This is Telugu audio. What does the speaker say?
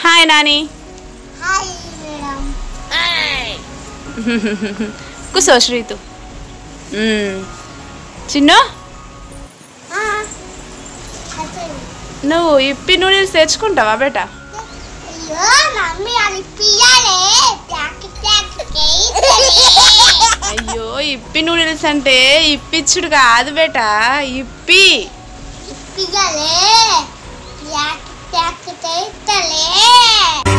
హాయ్ నాని హాయ్ మేడం కూసో శ్రీతు మ్మ్. చిన్ను నువ్వు ఇప్పి నూడిల్స్ తెచ్చుకుంటావా బేటా అయ్యో మమ్మీ అది పియాలే ట్యాక్ ట్యాక్ అయ్యో ఇప్పి నూడిల్స్ అంటే ఇప్పిచ్చుడు కాదు బేటా ఇప్పి పియాలే ట్యాక్ ట్యాక్ చేస్తలే